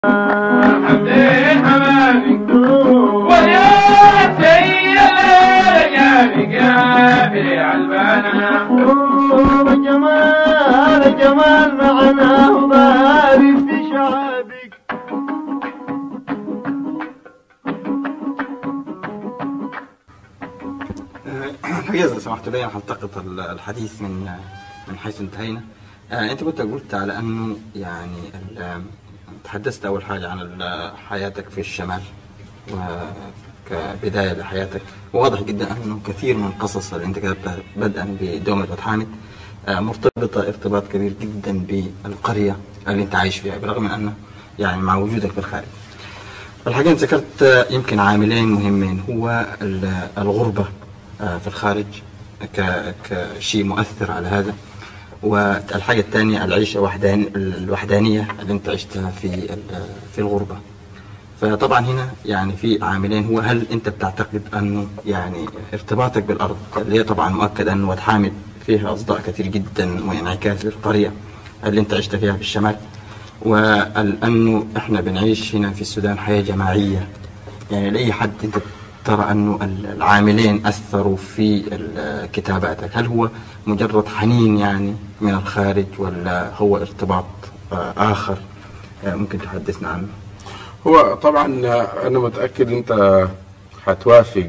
حبين حمامي ويا سيد الرجال قابل عالبانا جمال جمال معنا وبارك في شعبك الحقيقة إذا سمحت لي أنا هلتقط ال- الحديث من من حيث انتهينا آه، أنت كنت قلت على أنه يعني ال- تحدثت أول حاجة عن ال- حياتك في الشمال وكبداية لحياتك وواضح جدا أنه كثير من القصص اللي أنت كتبتها بدءا بدومة فتح حامد آه، مرتبطة ارتباط كبير جدا بالقرية اللي أنت عايش فيها بالرغم من أنه يعني مع وجودك في الخارج الحقيقة أنت ذكرت آه، يمكن عاملين مهمين هو ال- الغربة آه، في الخارج ك- كشيء مؤثر على هذا والحاجة الثانية العيشة وحدان الوحدانية اللي أنت عشتها في ال- في الغربة فطبعا هنا يعني في عاملين هو هل أنت بتعتقد أنه يعني ارتباطك بالأرض اللي هي طبعا مؤكد أنه واد حامد فيها أصداء كثير جدا وانعكاس للقرية اللي أنت عشت فيها في الشمال وأنه إحنا بنعيش هنا في السودان حياة جماعية يعني لأي حد أنت ترى أنه العاملين أثروا في ال- كتاباتك هل هو مجرد حنين يعني من الخارج ولا هو ارتباط آه، آخر آه، ممكن تحدثنا عنه هو طبعا انا متاكد انت هتوافق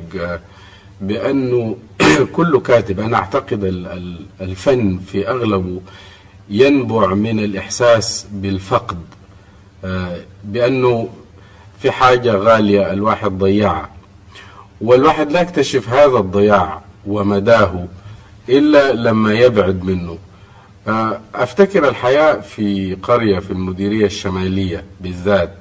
بانه كل كاتب انا اعتقد ال- ال- الفن في اغلبه ينبع من الاحساس بالفقد آه، بانه في حاجه غاليه الواحد ضيعها والواحد لا يكتشف هذا الضياع ومداه الا لما يبعد منه آه، افتكر الحياه في قريه في المديريه الشماليه بالذات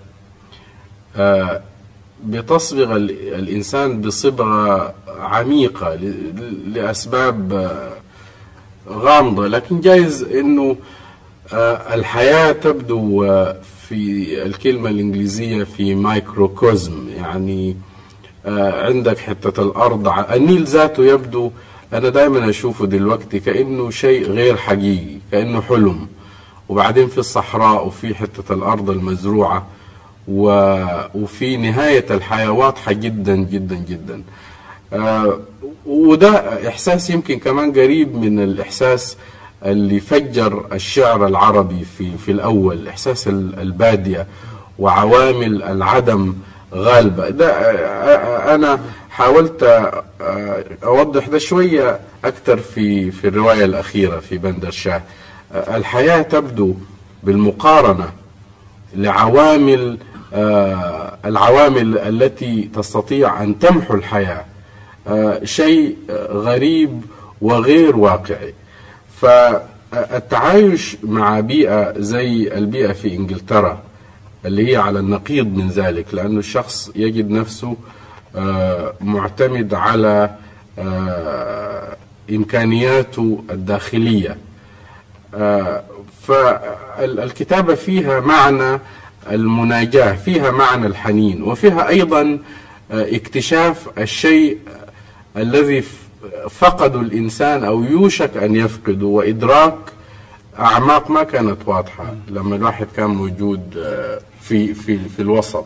آه، بتصبغ ال- الإنسان بصبغة عميقة ل- لأسباب آه، غامضة لكن جايز أنه آه، الحياة تبدو آه، في الكلمة الإنجليزية في مايكروكوزم يعني آه، عندك حتة الأرض ع- النيل ذاته يبدو أنا دائما أشوفه دلوقتي كأنه شيء غير حقيقي كأنه حلم وبعدين في الصحراء وفي حتة الأرض المزروعة و... وفي نهاية الحياة واضحة جدا جدا جدا آه وده إحساس يمكن كمان قريب من الإحساس اللي فجر الشعر العربي في في الأول إحساس ال- البادية وعوامل العدم غالبة ده آه، آه، أنا حاولت آه، أوضح ده شوية أكثر في في الرواية الأخيرة في بندر شاه آه، الحياة تبدو بالمقارنة لعوامل آه، العوامل التي تستطيع أن تمحو الحياة آه، شيء آه، غريب وغير واقعي فالتعايش مع بيئة زي البيئة في إنجلترا اللي هي على النقيض من ذلك لأنه الشخص يجد نفسه آه، معتمد على آه، إمكانياته الداخلية آه، فالكتابة فيها معنى المناجاة فيها معنى الحنين وفيها أيضا آه، اكتشاف الشيء الذي ف- فقده الإنسان أو يوشك أن يفقده وإدراك أعماق ما كانت واضحة لما الواحد كان موجود آه، في في في الوسط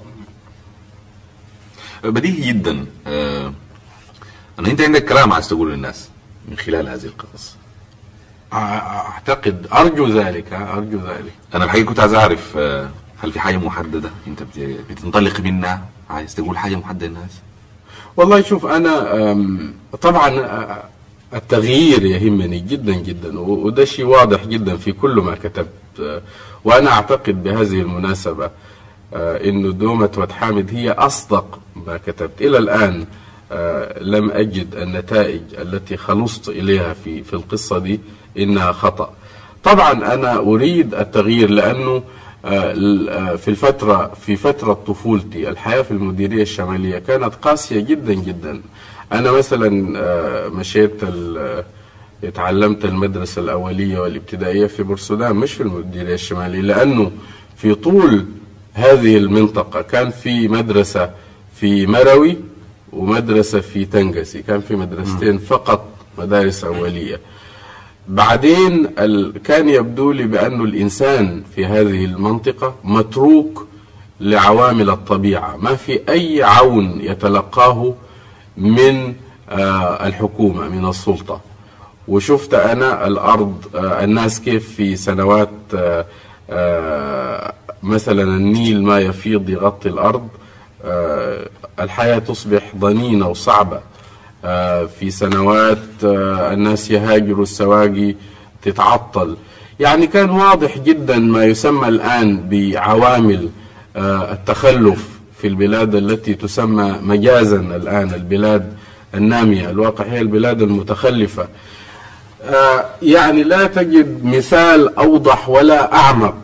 بديهي جدا آه، ان انت عندك كلام عايز تقوله للناس من خلال هذه القصص أع- أعتقد أرجو ذلك ها، أرجو ذلك انا الحقيقه كنت عايز اعرف آه، هل في حاجه محدده انت بت- بتنطلق منها عايز تقول حاجه محدده للناس والله شوف انا أم، طبعا أ- التغيير يهمني جدا جدا و- وده شيء واضح جدا في كل ما كتبت أه، وانا اعتقد بهذه المناسبه أه، انه دومة واد حامد هي اصدق ما كتبت الى الان أه، لم اجد النتائج التي خلصت اليها في في القصه دي انها خطا طبعا انا اريد التغيير لانه آه، ال- آه، في الفترة في فترة طفولتي الحياة في المديرية الشمالية كانت قاسية جدا جدا أنا مثلا آه، مشيت ال- آه، اتعلمت المدرسة الأولية والابتدائية في بورسودان مش في المديرية الشمالية لأنه في طول هذه المنطقة كان في مدرسة في مروي ومدرسة في تنقسي كان في مدرستين فقط مدارس أولية بعدين ال... كان يبدو لي بأن الإنسان في هذه المنطقة متروك لعوامل الطبيعة ما في أي عون يتلقاه من آه، الحكومة من السلطة وشفت أنا الأرض آه، الناس كيف في سنوات آه، آه، مثلا النيل ما يفيض يغطي الأرض آه، الحياة تصبح ضنينة وصعبة آه، في سنوات آه، الناس يهاجروا السواقي تتعطل يعني كان واضح جدا ما يسمى الآن بعوامل آه، التخلف في البلاد التي تسمى مجازا الآن البلاد النامية الواقع هي البلاد المتخلفة آه، يعني لا تجد مثال أوضح ولا أعمق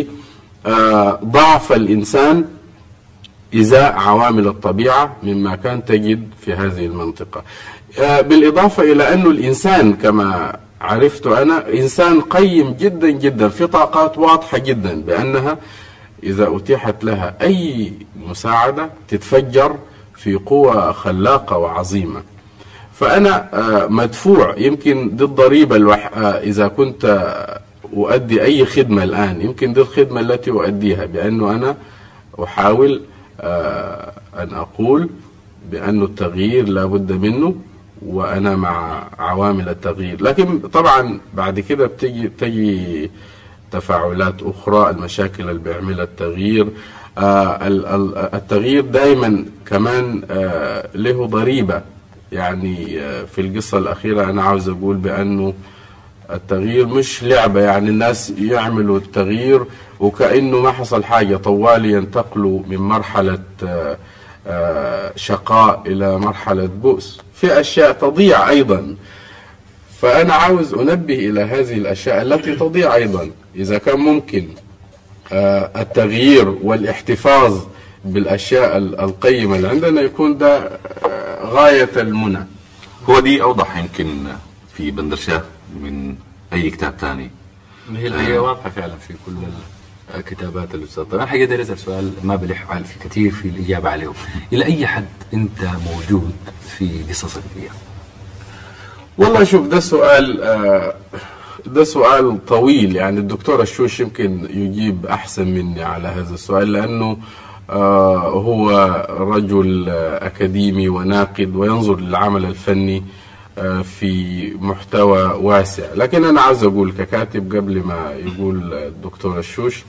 لضعف الإنسان إزاء عوامل الطبيعة مما كان تجد في هذه المنطقة آه، بالإضافة إلى أن الإنسان كما عرفت أنا إنسان قيم جدا جدا في طاقات واضحة جدا بأنها إذا أتيحت لها أي مساعدة تتفجر في قوة خلاقة وعظيمة فأنا آه، مدفوع يمكن دي الضريبة الوح... آه، إذا كنت آه، أؤدي أي خدمة الآن يمكن دي الخدمة التي أؤديها بأنه أنا أحاول آه، أن أقول بأن التغيير لا بد منه وأنا مع عوامل التغيير لكن طبعا بعد كده بتجي تجي تفاعلات أخرى المشاكل اللي بيعملها التغيير آه، ال- ال- التغيير دائما كمان آه، له ضريبة يعني آه، في القصة الأخيرة أنا عاوز أقول بأنه التغيير مش لعبة يعني الناس يعملوا التغيير وكأنه ما حصل حاجة طوال ينتقلوا من مرحلة آه، آه، شقاء إلى مرحلة بؤس في أشياء تضيع أيضا فأنا عاوز أنبه إلى هذه الأشياء التي تضيع أيضا إذا كان ممكن آه، التغيير والاحتفاظ بالأشياء ال- القيمة اللي عندنا يكون ده آه، غاية المنى هو دي اوضح يمكن في بندرشاه من اي كتاب تاني هي الحقيقة واضحة فعلا في كل الكتابات الأستاذ طيب أنا حقيقة أسأل سؤال ما بلح على في كثير في الإجابة عليه إلى أي حد أنت موجود في قصصك دي والله شوف ده سؤال آه، ده سؤال طويل يعني الدكتور الشوش يمكن يجيب أحسن مني على هذا السؤال لأنه آه، هو رجل آه، أكاديمي وناقد وينظر للعمل الفني آه، في محتوى واسع لكن أنا عاوز أقول ككاتب قبل ما يقول الدكتور الشوش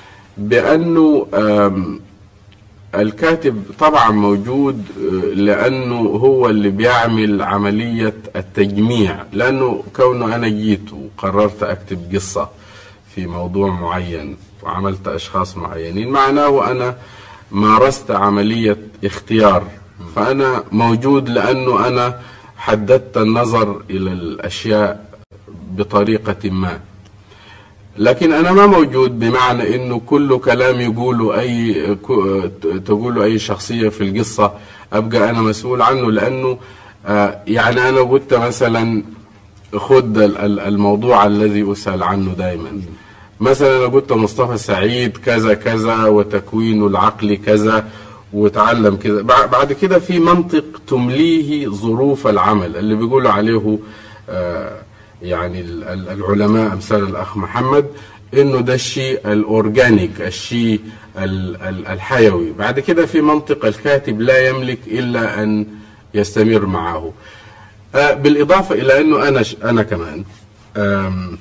بأنه آم، الكاتب طبعا موجود آه، لانه هو اللي بيعمل عمليه التجميع لانه كونه انا جيت وقررت اكتب قصه في موضوع معين وعملت اشخاص معينين معناه انا مارست عمليه اختيار فانا موجود لانه انا حددت النظر الى الاشياء بطريقه ما لكن انا ما موجود بمعنى انه كل كلام يقوله اي ك- تقوله اي شخصيه في القصه ابقى انا مسؤول عنه لانه آه، يعني انا قلت مثلا خد ال- ال- الموضوع الذي اسال عنه دائما مثلا انا قلت مصطفى سعيد كذا كذا وتكوينه العقلي كذا وتعلم كذا بع- بعد كده في منطق تمليه ظروف العمل اللي بيقولوا عليه آه، يعني ال- ال- العلماء امثال الاخ محمد انه ده الشيء الاورجانيك الشيء ال- ال- الحيوي بعد كده في منطق الكاتب لا يملك الا ان يستمر معه آه، بالاضافه الى انه انا ش- انا كمان آم،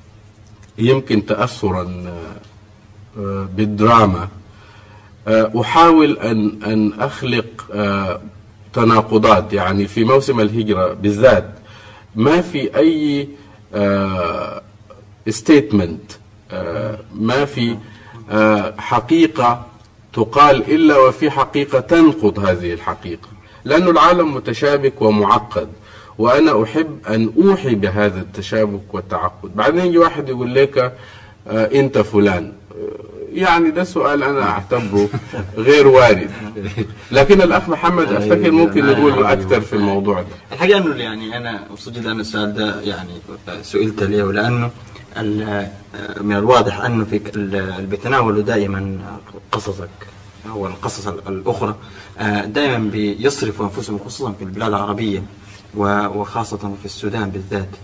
يمكن تاثرا آه، آه، بالدراما آه، احاول ان ان اخلق آه، تناقضات يعني في موسم الهجره بالذات ما في اي ستيتمنت ما في آه، حقيقه تقال الا وفي حقيقه تنقض هذه الحقيقه لأن العالم متشابك ومعقد وأنا أحب أن أوحي بهذا التشابك والتعقد بعدين يجي واحد يقول لك آه، أنت فلان يعني ده سؤال أنا أعتبره غير وارد لكن الأخ محمد أفتكر ممكن يقول أكثر في الموضوع ده الحقيقه انه يعني انا مبسوط جدا ان السؤال ده يعني سئلت ليه ولانه ال- من الواضح انه في ال- اللي بيتناولوا دائما قصصك او القصص ال- الاخرى آه، دائما بيصرفوا انفسهم خصوصا في البلاد العربيه و- وخاصه في السودان بالذات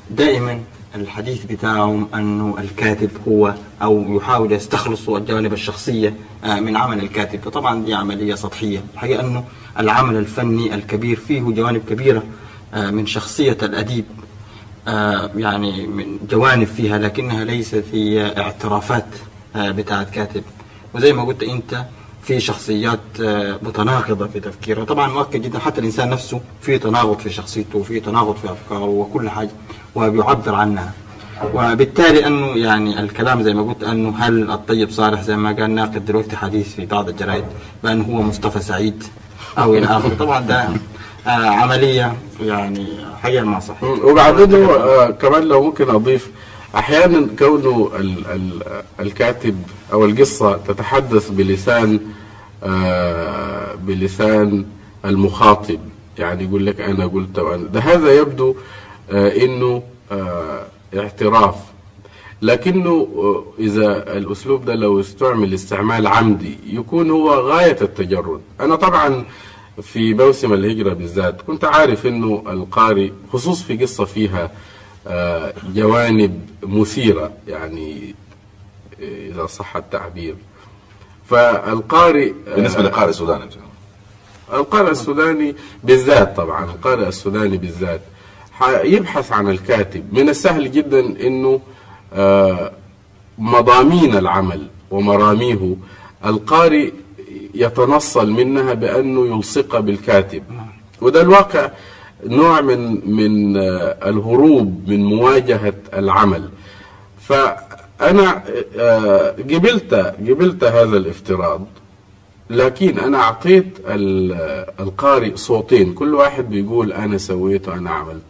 دائما الحديث بتاعهم أنه الكاتب هو أو يحاول يستخلص الجوانب الشخصية آه، من عمل الكاتب فطبعا دي عملية سطحية الحقيقة أنه العمل الفني الكبير فيه جوانب كبيرة آه، من شخصية الأديب آه، يعني من جوانب فيها لكنها ليست هي اعترافات آه، بتاعت كاتب وزي ما قلت أنت في شخصيات آه، متناقضة في تفكيرها طبعا مؤكد جدا حتى الإنسان نفسه في تناقض في شخصيته وفي تناقض في أفكاره وكل حاجة وبيعبر عنها وبالتالي أنه يعني الكلام زي ما قلت أنه هل الطيب صالح زي ما قال ناقد دلوقتي حديث في بعض الجرائد بأنه هو مصطفى سعيد أو إلى آخره طبعا ده آه، عملية يعني حقيقة ما صح وبعدين آه كمان لو ممكن اضيف احيانا كونه ال ال الكاتب او القصه تتحدث بلسان آه بلسان المخاطب يعني يقول لك انا قلت وأنا ده هذا يبدو آه انه آه اعتراف لكنه آه، اذا الاسلوب ده لو استعمل استعمال عمدي يكون هو غايه التجرد انا طبعا في موسم الهجرة بالذات كنت عارف انه القارئ خصوص في قصة فيها آه، جوانب مثيرة يعني آه، إذا صح التعبير فالقارئ آه، بالنسبه للقارئ السوداني القارئ السوداني بالذات طبعا القارئ السوداني بالذات ح- يبحث عن الكاتب من السهل جدا انه آه، مضامين العمل ومراميه القارئ يتنصل منها بانه يلصق بالكاتب وده الواقع نوع من من آه، الهروب من مواجهه العمل فانا آه، قبلت قبلت هذا الافتراض لكن انا اعطيت ال- القارئ صوتين كل واحد بيقول انا سويت وانا عملت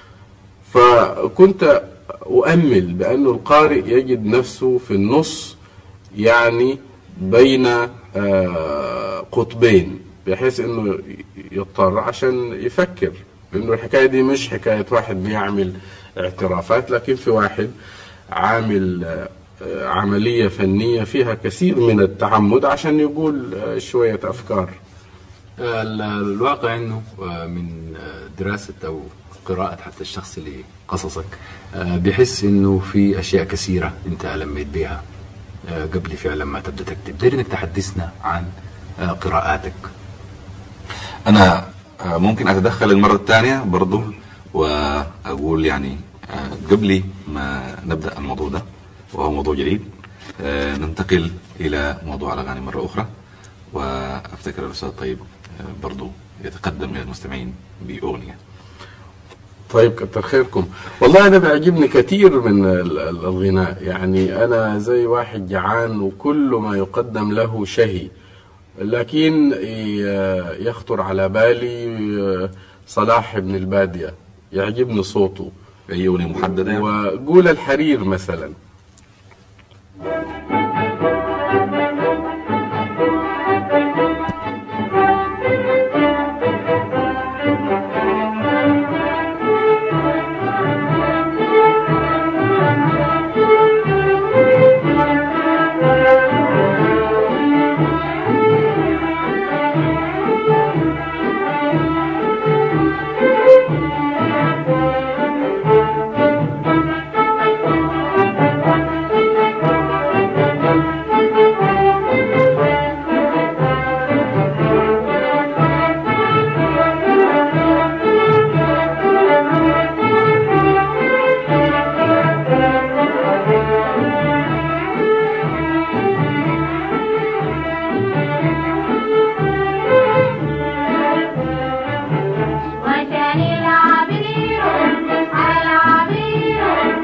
فكنت اؤمل بأن القارئ يجد نفسه في النص يعني بين آه، قطبين بحيث انه يضطر عشان يفكر لانه الحكايه دي مش حكايه واحد بيعمل اعترافات لكن في واحد عامل آه، آه، عمليه فنيه فيها كثير من التعمد عشان يقول آه، شويه افكار ال- الواقع انه آه، من آه، دراسه او قراءه حتى الشخص اللي قصصك آه، بيحس انه في اشياء كثيره انت لميت بها آه، قبل فعلا ما تبدا تكتب دير انك تحدثنا عن آه، قراءاتك انا آه، ممكن اتدخل المره الثانيه برضو واقول يعني آه، قبل ما نبدا الموضوع ده وهو موضوع جديد آه، ننتقل الى موضوع الاغاني مره اخرى وافتكر الاستاذ طيب آه، برضو يتقدم الى المستمعين باغنيه طيب كتر خيركم والله انا بيعجبني كثير من ال- ال- الغناء يعني انا زي واحد جعان وكل ما يقدم له شهي لكن ي- يخطر على بالي صلاح بن البادية يعجبني صوته اي اغنيه محدده يعني؟ وقول الحرير مثلا وكان العبير العبير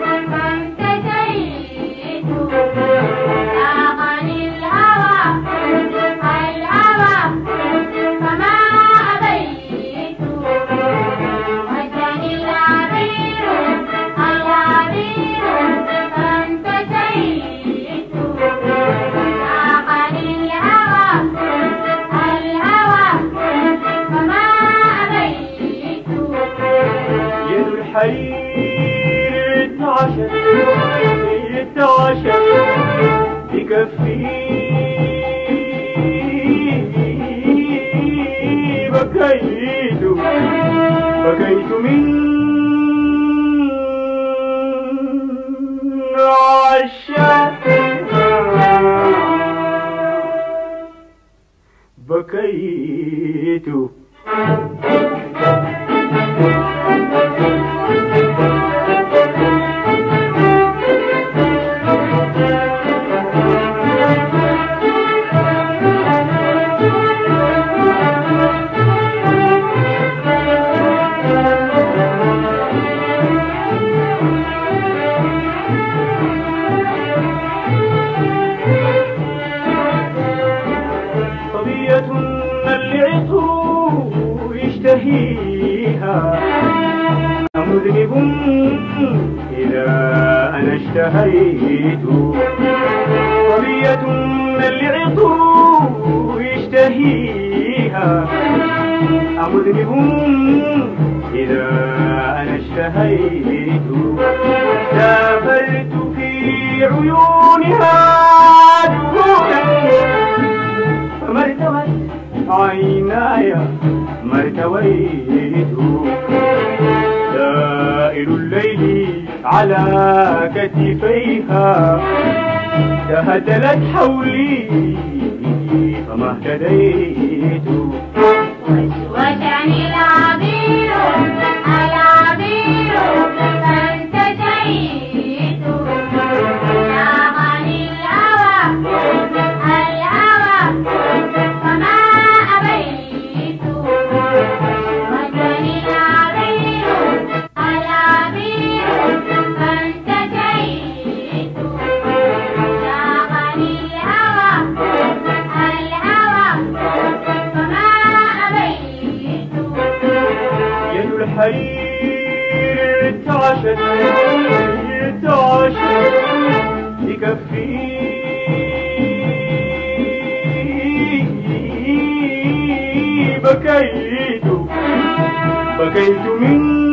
فانتهيت ساقني الهوى الهوى فما أبيت وكان العبير العبير فانتهيت ساقني الهوى الهوى فما أبيت يد الحرير يتعشى يتعشى بكفي بكيت بكيت من بكيت صبية اللعط يشتهيها مذنب إذا أنا اشتهيت صبية اللعط يشتهيها مذنب إذا أنا اشتهيت سافرت في عيونها دخولا فمرتوت عيناي ما ارتويت سائل الليل على كتفيها تهتلت حولي فما اهتديت وشني العبير العبير فانتشيت ناغني الهوى الهوى فما أبيت وشني العبير العبير فانتشيت ناغني الهوى الهوى فما أبيت يد الحرير ارتعشت ارتعشت بكفي بكيت بكيت من